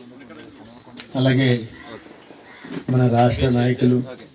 అలాగే మన రాష్ట్ర నాయకులు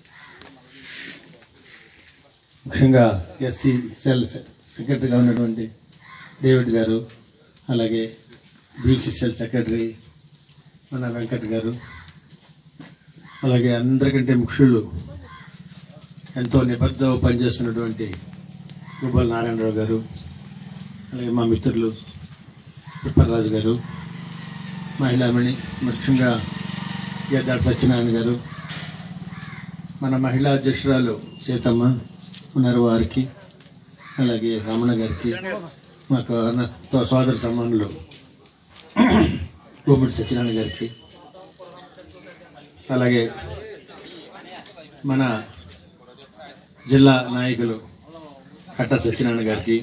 ముఖ్యంగా ఎస్సీ సెల్ సెక్రటరీగా ఉన్నటువంటి డేవిడ్ గారు అలాగే బీసీ సెల్ సెక్రటరీ మన వెంకట్ గారు అలాగే అందరికంటే ముఖ్యులు ఎంతో నిబద్ధ పనిచేస్తున్నటువంటి గుబ్బల నారాయణరావు గారు అలాగే మా మిత్రులు తిప్పరాజు గారు మహిళామణి ముఖ్యంగా గద్దాడు సత్యనారాయణ గారు మన మహిళా అధ్యక్షురాలు సీతమ్మ ఉన్నారు వారికి అలాగే రమణ గారికి మాకు అన్న- తో సోదర సమానులు గుమ్మడి సత్యనారాయణ గారికి అలాగే మన జిల్లా నాయకులు కట్ట సత్యనారాయణ గారికి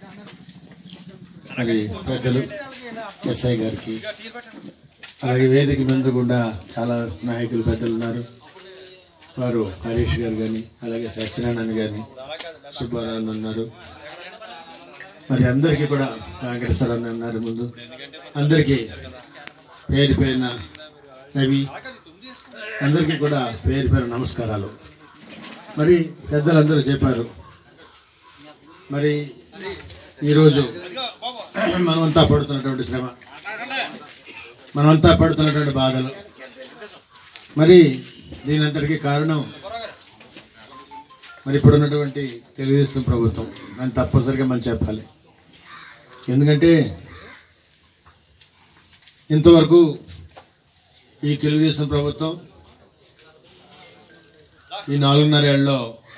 మరి పెద్దలు ఎస్ఐ గారికి అలాగే వేదిక మీద కూడా చాలా నాయకులు పెద్దలు ఉన్నారు వారు హరీష్ గారు కానీ అలాగే సత్యనారాయణ గారిని సుబ్బారావు ఉన్నారు మరి అందరికీ కూడా వెంకటేశ్వర అన్న ఉన్నారు ముందు అందరికీ పేరు పేరున రవి అందరికీ కూడా పేరు పేరు నమస్కారాలు మరి పెద్దలందరూ చెప్పారు మరి ఈరోజు మనమంతా పడుతున్నటువంటి శ్రమ మనమంతా పడుతున్నటువంటి బాధలు మరి దీని అంతటికీ కారణం మరి ఇప్పుడున్నటువంటి తెలుగుదేశం ప్రభుత్వం అని తప్పనిసరిగా మనం చెప్పాలి ఎందుకంటే ఇంతవరకు ఈ తెలుగుదేశం ప్రభుత్వం ఈ నాలుగున్నర ఏళ్ళలో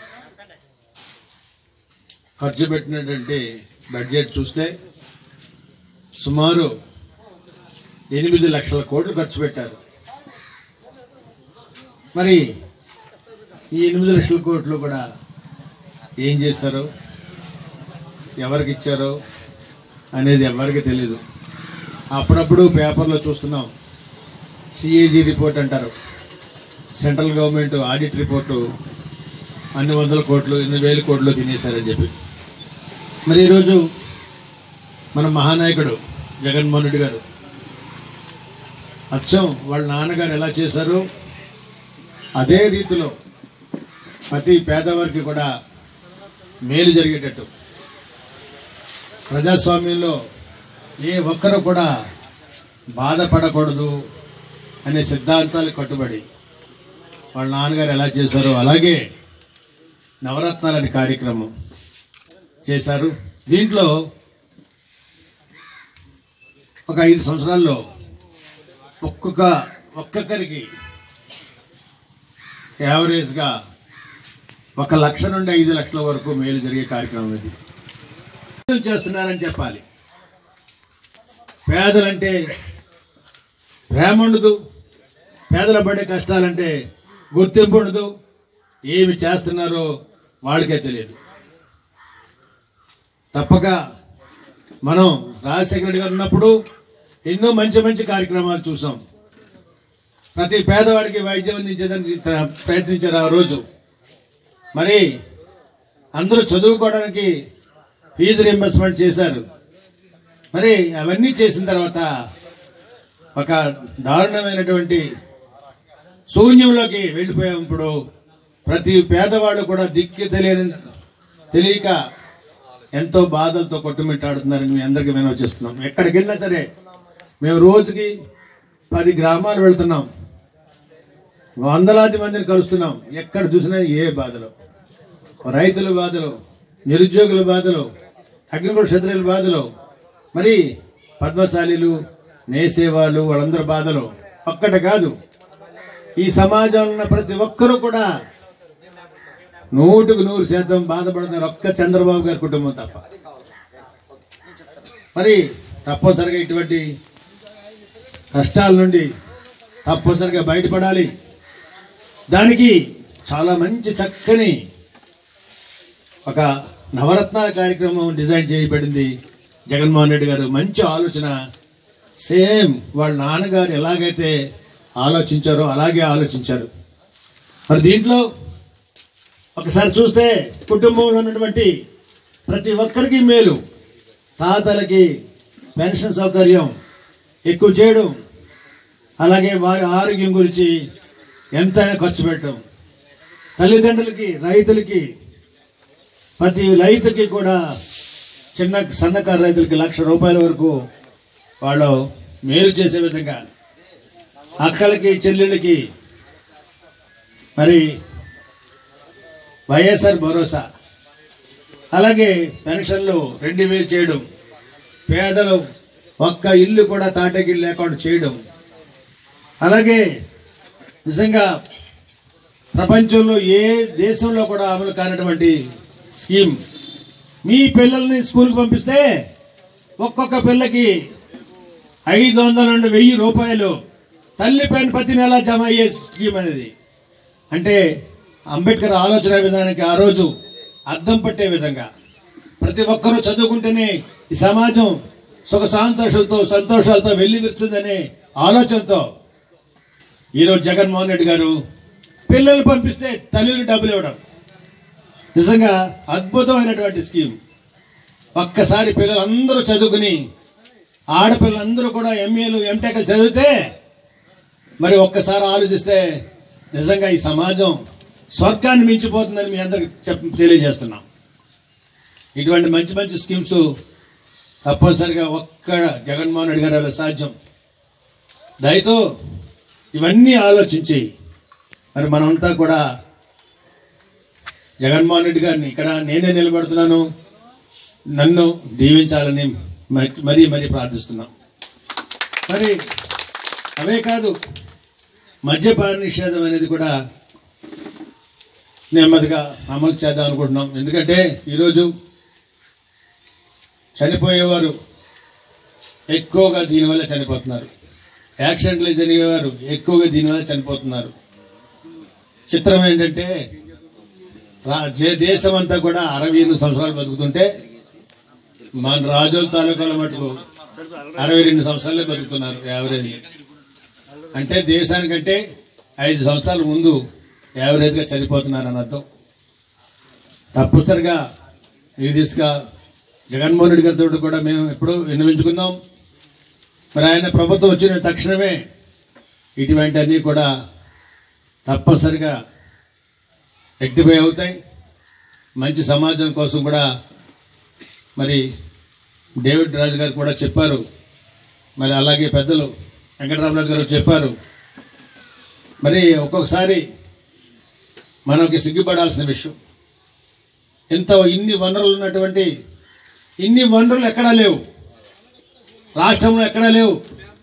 ఖర్చు పెట్టినటువంటి బడ్జెట్ చూస్తే సుమారు ఎనిమిది లక్షల కోట్లు ఖర్చు పెట్టారు మరి ఈ ఎనిమిది లక్షల కోట్లు కూడా ఏం చేశారో ఎవరికి ఇచ్చారో అనేది ఎవరికి తెలియదు అప్పుడప్పుడు పేపర్లో చూస్తున్నాం సిఏజీ రిపోర్ట్ అంటారు సెంట్రల్ గవర్నమెంట్ ఆడిట్ రిపోర్టు అన్ని వందల కోట్లు ఎన్ని వేల కోట్లు తినేశారని చెప్పి మరి ఈరోజు మన మహానాయకుడు జగన్మోహన్ రెడ్డి గారు అచ్చం వాళ్ళ నాన్నగారు ఎలా చేశారో అదే రీతిలో ప్రతి పేదవారికి కూడా మేలు జరిగేటట్టు ప్రజాస్వామ్యంలో ఏ ఒక్కరు కూడా బాధపడకూడదు అనే సిద్ధాంతాలు కట్టుబడి వాళ్ళ నాన్నగారు ఎలా చేశారో అలాగే నవరత్నాలని కార్యక్రమం చేశారు దీంట్లో ఒక ఐదు సంవత్సరాల్లో ఒక్కొక్క ఒక్కొక్కరికి యావరేజ్గా ఒక లక్ష నుండి ఐదు లక్షల వరకు మేలు జరిగే కార్యక్రమం ఇది చేస్తున్నారని చెప్పాలి పేదలంటే ప్రేమ ఉండదు పేదల పడే కష్టాలంటే గుర్తింపు ఉండదు ఏమి చేస్తున్నారో వాళ్ళకే తెలియదు తప్పక మనం రాజశేఖర రెడ్డి గారు ఉన్నప్పుడు ఎన్నో మంచి మంచి కార్యక్రమాలు చూసాం ప్రతి పేదవాడికి వైద్యం అందించేదానికి త- ప్రయత్నించారు ఆ రోజు మరి అందరూ చదువుకోవడానికి ఫీజు రింబర్స్మెంట్ చేశారు మరి అవన్నీ చేసిన తర్వాత ఒక దారుణమైనటువంటి శూన్యంలోకి వెళ్ళిపోయాం ఇప్పుడు ప్రతి పేదవాళ్ళు కూడా దిక్కు తెలియని తెలియక ఎంతో బాధలతో కొట్టుమిట్టాడుతున్నారని మీ అందరికీ మేము వచ్చేస్తున్నాం ఎక్కడికి వెళ్ళినా సరే మేము రోజుకి పది గ్రామాలు వెళ్తున్నాం వందలాది మందిని కలుస్తున్నాం ఎక్కడ చూసినా ఏ బాధలు రైతుల బాధలు నిరుద్యోగుల బాధలు అగ్నికుల క్షత్రియుల బాధలు మరి పద్మశాలీలు నేసేవాళ్ళు వాళ్ళందరి బాధలు ఒక్కటి కాదు ఈ సమాజంలో ఉన్న ప్రతి ఒక్కరూ కూడా నూటికి నూరు శాతం బాధపడుతున్నారు ఒక్క చంద్రబాబు గారి కుటుంబం తప్ప మరి తప్పనిసరిగా ఇటువంటి కష్టాల నుండి తప్పనిసరిగా బయటపడాలి దానికి చాలా మంచి చక్కని ఒక నవరత్నాల కార్యక్రమం డిజైన్ చేయబడింది జగన్మోహన్ రెడ్డి గారు మంచి ఆలోచన సేమ్ వాళ్ళ నాన్నగారు ఎలాగైతే ఆలోచించారో అలాగే ఆలోచించారు మరి దీంట్లో ఒకసారి చూస్తే కుటుంబంలో ఉన్నటువంటి ప్రతి ఒక్కరికి మేలు తాతలకి పెన్షన్ సౌకర్యం ఎక్కువ చేయడం అలాగే వారి ఆరోగ్యం గురించి ఎంతైనా ఖర్చు పెట్టాం తల్లిదండ్రులకి రైతులకి ప్రతి రైతుకి కూడా చిన్న సన్నకారు రైతులకి లక్ష రూపాయల వరకు వాళ్ళు మేలు చేసే విధంగా అక్కలకి చెల్లెళ్ళకి మరి వైఎస్ఆర్ భరోసా అలాగే పెన్షన్లు రెండు వేలు చేయడం పేదలు ఒక్క ఇల్లు కూడా తాటగిల్లు లేకుండా చేయడం అలాగే నిజంగా ప్రపంచంలో ఏ దేశంలో కూడా అమలు కానటువంటి స్కీమ్ మీ పిల్లల్ని స్కూల్కి పంపిస్తే ఒక్కొక్క పిల్లకి ఐదు వందల నుండి వెయ్యి రూపాయలు తల్లి పైన ప్రతి నెల జమ అయ్యే స్కీమ్ అనేది అంటే అంబేద్కర్ ఆలోచన విధానానికి ఆ రోజు అద్దం పట్టే విధంగా ప్రతి ఒక్కరూ చదువుకుంటేనే ఈ సమాజం సుఖ సంతోషాలతో సంతోషాలతో వెళ్ళి విరుతుందనే ఆలోచనతో ఈరోజు జగన్మోహన్ రెడ్డి గారు పిల్లలు పంపిస్తే తల్లులు డబ్బులు ఇవ్వడం నిజంగా అద్భుతమైనటువంటి స్కీమ్ ఒక్కసారి పిల్లలందరూ చదువుకుని ఆడపిల్లలందరూ కూడా ఎంఏలు ఎంటెక్లు చదివితే మరి ఒక్కసారి ఆలోచిస్తే నిజంగా ఈ సమాజం స్వర్గాన్ని మించిపోతుందని మీ అందరికి చెప్ తెలియజేస్తున్నాం ఇటువంటి మంచి మంచి స్కీమ్స్ తప్పనిసరిగా ఒక్క జగన్మోహన్ రెడ్డి గారి వల్ల సాధ్యం దయతో ఇవన్నీ ఆలోచించి మరి మనమంతా కూడా జగన్మోహన్ రెడ్డి గారిని ఇక్కడ నేనే నిలబడుతున్నాను నన్ను దీవించాలని మ- మరీ మరీ ప్రార్థిస్తున్నాం మరి అవే కాదు మద్యపాన నిషేధం అనేది కూడా నెమ్మదిగా అమలు చేద్దాం అనుకుంటున్నాం ఎందుకంటే ఈరోజు చనిపోయేవారు ఎక్కువగా దీనివల్ల చనిపోతున్నారు యాక్సిడెంట్లు జరిగేవారు ఎక్కువగా దీనివల్ల చనిపోతున్నారు చిత్రం ఏంటంటే రా జే- దేశం అంతా కూడా అరవై ఎనిమిది సంవత్సరాలు బతుకుతుంటే మన రాజోల తాలూకాల మటుకు అరవై రెండు సంవత్సరాలే బతుకుతున్నారు యావరేజ్ అంటే దేశానికంటే ఐదు సంవత్సరాల ముందు యావరేజ్గా చనిపోతున్నారు అని అర్థం తప్పనిసరిగా ఈ దిశగా జగన్మోహన్ రెడ్డి గారితో కూడా మేము ఎప్పుడూ విన్నవించుకున్నాం మరి ఆయన ప్రభుత్వం వచ్చిన తక్షణమే ఇటువంటి అన్నీ కూడా తప్పనిసరిగా రెక్టిఫై అవుతాయి మంచి సమాజం కోసం కూడా మరి డేవిడ్ రాజు గారు కూడా చెప్పారు మరి అలాగే పెద్దలు వెంకటరామరాజు గారు చెప్పారు మరి ఒక్కొక్కసారి మనకి సిగ్గుపడాల్సిన విషయం ఇంత ఇన్ని వనరులు ఉన్నటువంటి ఇన్ని వనరులు ఎక్కడా లేవు రాష్ట్రంలో ఎక్కడా లేవు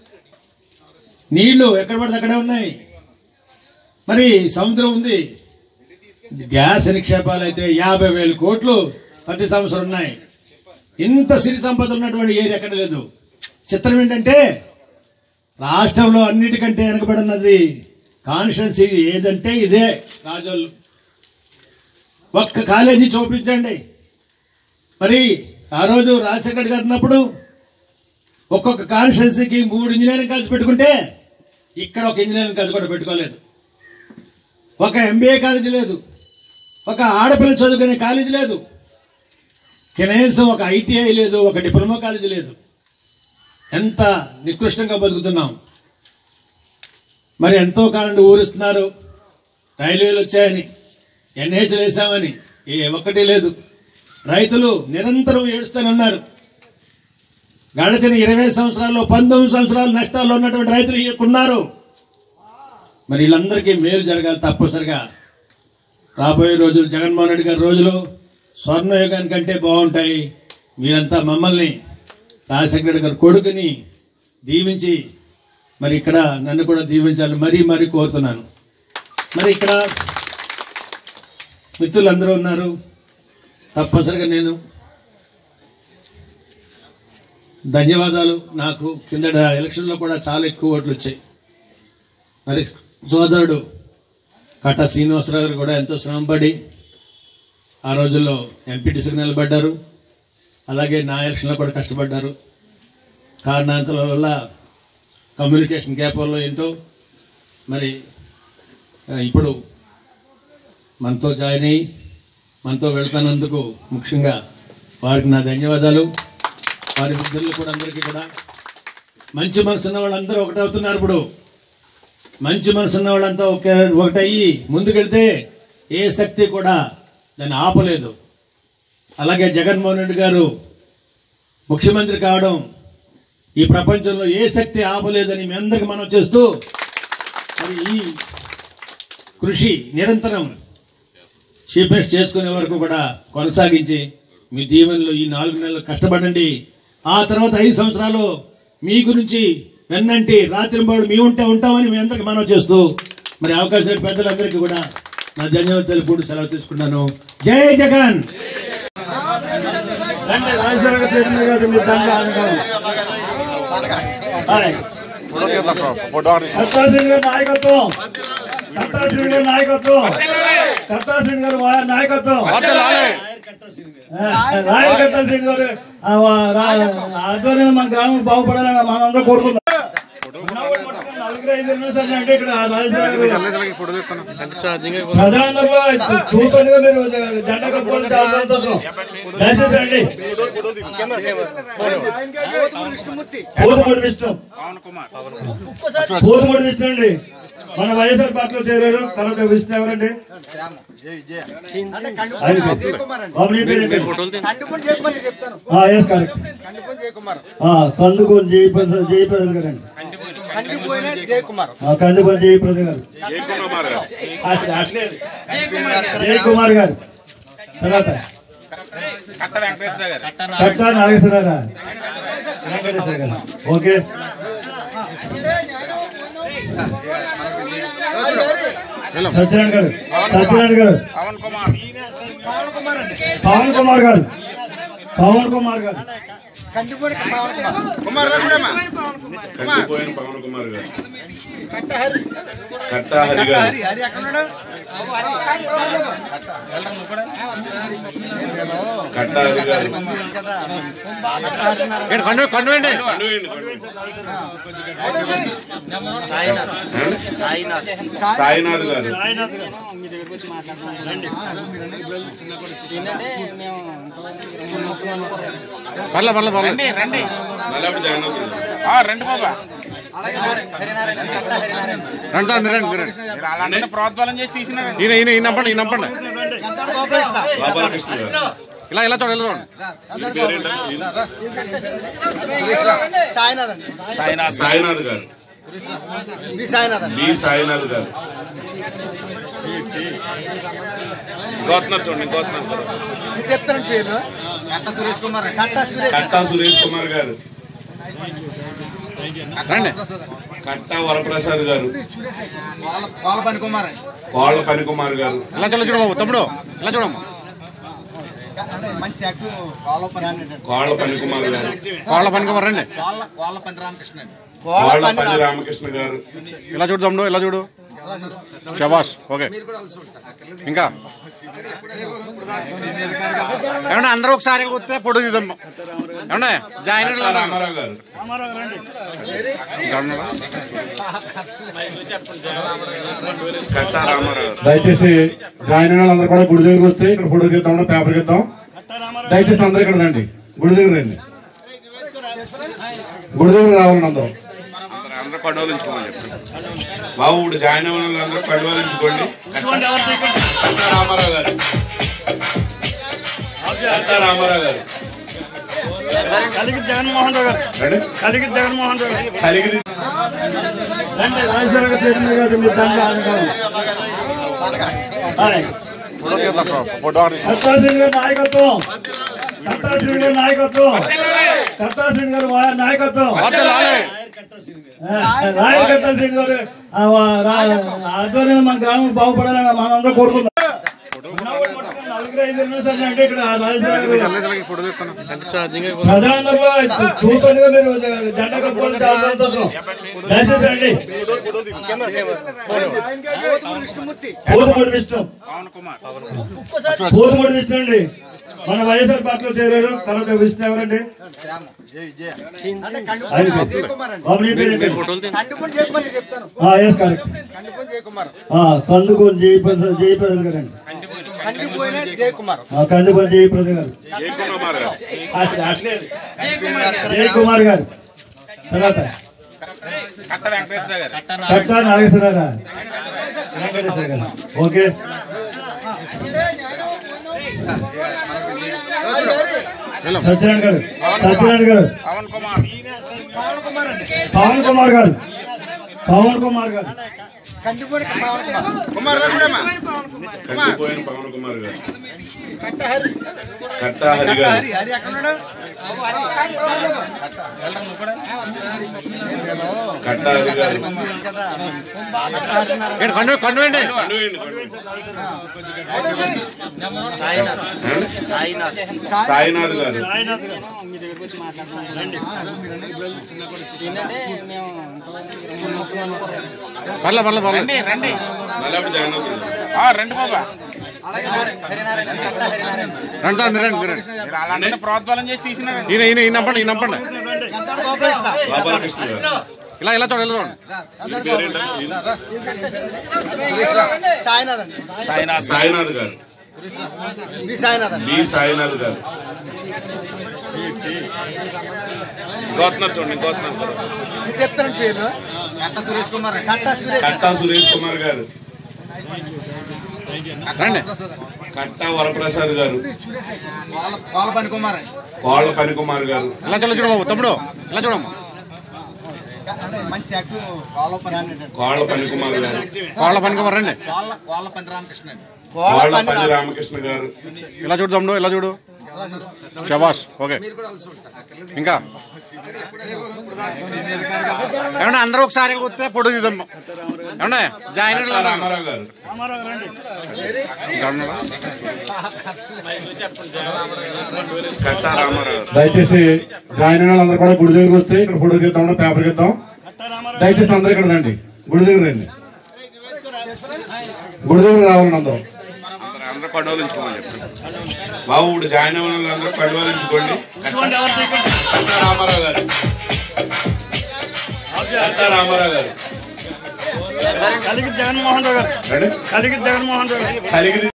నీళ్లు ఎక్కడ పడితే అక్కడే ఉన్నాయి మరి సముద్రం ఉంది గ్యాస్ నిక్షేపాలు అయితే యాభై వేల కోట్లు ప్రతి సంవత్సరం ఉన్నాయి ఇంత సిరి సంపద ఉన్నటువంటి ఏరియా ఎక్కడ లేదు చిత్రం ఏంటంటే రాష్ట్రంలో అన్నిటికంటే వెనకబడినది కాన్స్టిట్యున్సీ ఏదంటే ఇదే రాజోళ్ళు ఒక్క కాలేజీ చూపించండి మరి ఆ రోజు రాజశేఖర్ గారు ఉన్నప్పుడు ఒక్కొక్క కాన్స్టిట్యున్సీకి మూడు ఇంజనీరింగ్ కాలేజ్ పెట్టుకుంటే ఇక్కడ ఒక ఇంజనీరింగ్ కాలేజ్ కూడా పెట్టుకోలేదు ఒక ఎంబీఏ కాలేజీ లేదు ఒక ఆడపిల్ల చదువుకునే కాలేజీ లేదు కనీసం ఒక ఐటీఐ లేదు ఒక డిప్లొమా కాలేజీ లేదు ఎంత నికృష్టంగా బతుకుతున్నాం మరి ఎంతో కాలం నుండి ఊరిస్తున్నారు రైల్వేలు వచ్చాయని ఎన్హెచ్లు వేసామని ఏ ఒక్కటి లేదు రైతులు నిరంతరం ఏడుస్తూనే ఉన్నారు గడచిన ఇరవై సంవత్సరాల్లో పంతొమ్మిది సంవత్సరాలు నష్టాల్లో ఉన్నటువంటి రైతులు ఇయ్యకున్నారు మరి వీళ్ళందరికీ మేలు జరగాలి తప్పనిసరిగా రాబోయే రోజులు జగన్మోహన్ రెడ్డి గారి రోజులు స్వర్ణయుగానికంటే బాగుంటాయి మీరంతా మమ్మల్ని రాజశేఖర రెడ్డి గారి కొడుకుని దీవించి మరి ఇక్కడ నన్ను కూడా దీవించాలని మరీ మరీ కోరుతున్నాను మరి ఇక్కడ మిత్రులందరూ ఉన్నారు తప్పనిసరిగా నేను ధన్యవాదాలు నాకు కిందట ఎలక్షన్లో కూడా చాలా ఎక్కువ ఓట్లు వచ్చాయి మరి సోదరుడు కటా శ్రీనివాసరావు గారు కూడా ఎంతో శ్రమపడి ఆ రోజుల్లో ఎంపీటీసీకి నిలబడ్డారు అలాగే నా ఎలక్షన్లో కూడా కష్టపడ్డారు కారణాంతరాల వల్ల కమ్యూనికేషన్ గ్యాప్ వల్ల ఏంటో మరి ఆ, ఇప్పుడు మనతో జాయిన్ అయ్యి మనతో వెళ్తానందుకు ముఖ్యంగా వారికి నా ధన్యవాదాలు వారి మిత్రులు కూడా అందరికీ కూడా మంచి మనసు ఉన్న వాళ్ళందరూ ఒకటవుతున్నారు ఇప్పుడు మంచి మనసున్న వాళ్ళంతా ఒక ఒకటయ్యి ముందుకెళ్తే ఏ శక్తి కూడా దాన్ని ఆపలేదు అలాగే జగన్మోహన్ రెడ్డి గారు ముఖ్యమంత్రి కావడం ఈ ప్రపంచంలో ఏ శక్తి ఆపలేదని మీ అందరికి మనం చేస్తూ మరి ఈ కృషి నిరంతరం చీఫ్ మినిస్టర్ చేసుకునే వరకు కూడా కొనసాగించి మీ దీవెనలో ఈ నాలుగు నెలలు కష్టపడండి ఆ తర్వాత ఐదు సంవత్సరాలు మీ గురించి వెన్నంటి రాత్రింబాడు మీ ఉంటే ఉంటామని మీ అందరికి మనం చేస్తూ మరి అవకాశం పెద్దలందరికీ కూడా నా ధన్యవాదాలు తెలుపుకుంటూ సెలవు తీసుకున్నాను జై జగన్ రండి, రాజశేఖర రెడ్డి చేతుల గారు మీ దండ ఆనకాలం. హాయ్. కర్తాసింగ్ గారి నాయకత్వం కర్తాసింగ్ గారి నాయకత్వం కర్తాసింగ్ గారి వా- నాయకత్వం రాయల్ కర్తాసింగ్ గారు ఆ వా- రా- ఆధ్వర్యంలో మన గ్రామం బాగుపడాలని మనం అందరూ కోరుకుందాం నలుగురు ఐదు నిమిషాలు అంటే ఇక్కడ రాజశేఖర గారు ప్రధానంలో చూస్తుండగా మీరు జెండా కప్పుకోవడం చాలా సంతోషం దయచేసి రండి పూతమూడి విష్ణు పూతమూడి విష్ణు అండి మన వైఎస్ఆర్ పార్టీలో చేరారు తర్వాత విష్ణు ఎవరండి ఆయన పేరు. బాబు, నీ పేరు ఏంటి? కండుకొని చెప్పమని చెప్తాను ఆ, yes, correct. కండుకొని జయకుమార్ ఆ, కందుకూరు జయప్రసాద్ జయప్రసాద్ గారు అండి కండిపోయిన జయకుమార్ ఆ, కందుకూరు జయప్రసాద్ గారు అట్లే, అట్లే. జయకుమార్ గారు తర్వాత కట్ట నాగేశ్వర గారు వెంకటేశ్వర గారు ఓకే సత్యనారాయణ గారు సత్యనారాయణ గారు పవన్ కుమార్ గారు పవన్ కుమార్ గారు కండిపోయిన పవన్ కుమార్ కుమార్ గారు కూడా అమ్మా. కందిపోయిన పవన్ కుమార్ గారు కట్ట హరి కట్టా హరి గారు హరి హరి ఎక్కడ ఉన్నాడు కట్టా హరి గారు కండు కండువేండి కండువేయండి, కండువేయండి. సాయినాథ్ గారు పర్లే పర్లే పర్లే మళ్ళీ అప్పుడు జాయిన్ అవుతుంది రండి బాబా రండి సార్ మీరు రండి మీరు రండి మీరు అలాంటి ప్రోద్బలం చేసి తీసినారండి ఈయన ఈయన ఈయన నంపండి ఈయన నంపండి గోపాలకృష్ణ గారు ఇలా ఇలా చూడండి ఇలా చూడండి మీ పేరేంటండి సాయినాథ్ అండి సాయినాథ్ సాయినాథ్ గారు మీ సాయినాథ్ అండి బి సాయినాథ్ గారు గోత్నాథ్ చూడండి గోత్నాథ్ గారు నేను చెప్తాను పేరు కట్ట సురేష్ కుమార్ కట్ట సురేష్ కట్టా సురేష్ కుమార్ గారు రండి కట్టా వరప్రసాద్ గారు వాళ్ళ పని కుమార్ అండి కోళ్ళ పని కుమార్ గారు ఇలా చూడ చూడ బాబు తమ్ముడు ఇలా చూడమ్మా అంటే మంచి యాక్టివ్ వాళ్ళ పని అండి కోళ్ళ పని కుమార్ గారు వాళ్ళ పనికి రండి వాళ్ళ వాళ్ళ పని రామకృష్ణ అండి కోళ్ళ పని రామకృష్ణ గారు ఇలా చూడు తమ్ముడు ఇలా చూడు శబాష్ ఓకే ఇంకా ఏమన్నా అందరూ ఒకసారి వస్తే పొడుగు తీద్దాం ఏమన్నా జాయిన్ కట్టా అయ్యారు రామారావు గారు కట్టా రామారావు గారు దయచేసి జాయిన్ అయిన వాళ్ళందరూ కూడా గుడి దగ్గర వస్తే ఇక్కడ ఫోటో తీద్దాం పేపర్ ఇద్దాం దయచేసి అందరూ ఇక్కడ రండి గుడి దగ్గర రండి గుడి దగ్గర రావాలండి అందరూ అందరూ అందరూ కండోలించుకోమని చెప్పండి బాబు ఇప్పుడు జాయిన్ అవ్వని వాళ్ళందరూ కండోలించుకోండి కట్టా రామారావు గారు కట్టా రామారావు గారు కలిగి జగన్మోహన్ రావు గారు రండి కలిగి జగన్మోహన్ రావు గారు కలిగి రండి రాజశేఖర రెడ్డి చేతుల గారు మీ దండ ఆనకాలం. హాయ్. ఫోటో కర్తాసింగ్ గారి నాయకత్వం కర్తాసింగ్ గారి నాయకత్వం కర్తాసింగ్ గారి వా- నాయకత్వం రాయల్ కర్తాసింగ్ గారు ఆ వా- రా- ఆధ్వర్యంలో మన గ్రామం బాగుపడాలని మనం అందరూ కోరుకుందాం నలుగురు ఐదు నిమిషాలు అంటే ఇక్కడ రాజశేఖర గారు ఫోటో తీస్తాను ప్రధానంలో చూస్తుండగా మీరు జెండా కప్పుకోవడం చాలా సంతోషం దయచేసి రండి విష్ణుమూర్తి పూతమూడి విష్ణు పవన్ కుమార్ పూతమూడి విష్ణు అండి మన వైఎస్ఆర్ పార్టీలో చేరారు తర్వాత విష్ణు ఎవరండి అంటే కండుకొని ఆయన పేరు. జయకుమార్ అండి బాబు, నీ పేరు ఏంటి? కండుకొని చెప్పమని చెప్తాను ఆ, yes, correct. కండుకొని జయకుమార్ ఆ, కందుకూరు జయప్రసాద్ జయప్రసాద్ గారు అండి కండిపోయిన జయకుమార్ ఆ, కందుకూరు జయప్రసాద్ గారు జయకుమార్ గారు అట్లే, అట్లే. జయకుమార్ గారు తర్వాత కట్ట వెంకటేశ్వర గారు కట్టా నాగేశ్వరరా వెంకటేశ్వర గారు ఓకే వెళ్ళాం సత్యనారాయణ గారు సత్యనారాయణ గారు పవన్ కుమార్ పవన్ కుమార్ గారు పవన్ కుమార్ గారు కుమార్ రఘుడమ్మా కందిపోయిన పవన్ కుమార్ గారు కట్టా హరి గారు హరి ఎక్కడ ఉన్నాడు కట్టా హరి గారు ఏంటి కండు కండు ఏంటి కండువేయండి, కండువేయండి. ఏమండి? సాయినాథ్ గారు పర్లే పర్లే పర్లే రండి రండి మళ్ళీ అప్పుడు జాయిన్ అవుతుంది ఆ, రండి బాబా రండి సార్ మీరు రండి మీరు రండి మీరు అలాంటి ప్రోద్బలం చేసి తీసినారండి ఈయన ఈయన ఈయన నంపండి ఈయన నంపండి గోపాలకృష్ణ గారు ఇలా ఇలా చూడండి ఇలా చూడండి మీ పేరేంటండి సాయినాథ్ అండి సాయినాథ్ సాయినాథ్ గారు మీ సాయినాథ్ అండి బి సాయినాథ్ గారు గోత్నాథ్ చూడండి గోత్నాథ్ గారు ఇది చెప్తాను పేరు కట్ట సురేష్ కుమార్ కట్ట సురేష్ కట్టా సురేష్ కుమార్ గారు రండి కట్టా వరప్రసాద్ గారు వాళ్ళ వాళ్ళ పని కుమార్ అండి కోళ్ళ పని కుమార్ గారు ఇలా చూడ చూడ బాబు తమ్ముడు ఇలా చూడమ్మా అంటే మంచి యాక్టివ్ వాళ్ళ పని అండి కోళ్ళ పని కుమార్ గారు వాళ్ళ పనికి రండి వాళ్ళ వాళ్ళ పని రామకృష్ణ అండి కోళ్ళ పని రామకృష్ణ గారు ఇలా చూడు తమ్ముడు ఇలా చూడు శబాష్ ఓకే ఇంకా ఏమన్నా అందరూ ఒకసారి వస్తే పొడుగు తీద్దాం ఏమన్నా జాయిన్ కట్టా అయ్యారు రామారావు గారు కట్టా రామారావు గారు దయచేసి జాయిన్ అయిన వాళ్ళందరూ కూడా గుడి దగ్గర వస్తే ఇక్కడ ఫోటో తీద్దాం పేపర్ ఇద్దాం దయచేసి అందరూ ఇక్కడ రండి గుడి దగ్గర రండి గుడి దగ్గర రావాలని అందరూ అందరూ అందరూ కండోలించుకోమని చెప్పండి బాబు ఇప్పుడు జాయిన్ అయిన వాళ్ళందరూ కండోలించుకోండి కట్టా రామారావు గారు కట్టా రామారావు గారు కలిగి జగన్మోహన్ రావు గారు రండి కలిగి జగన్మోహన్ రావు గారు కలిగి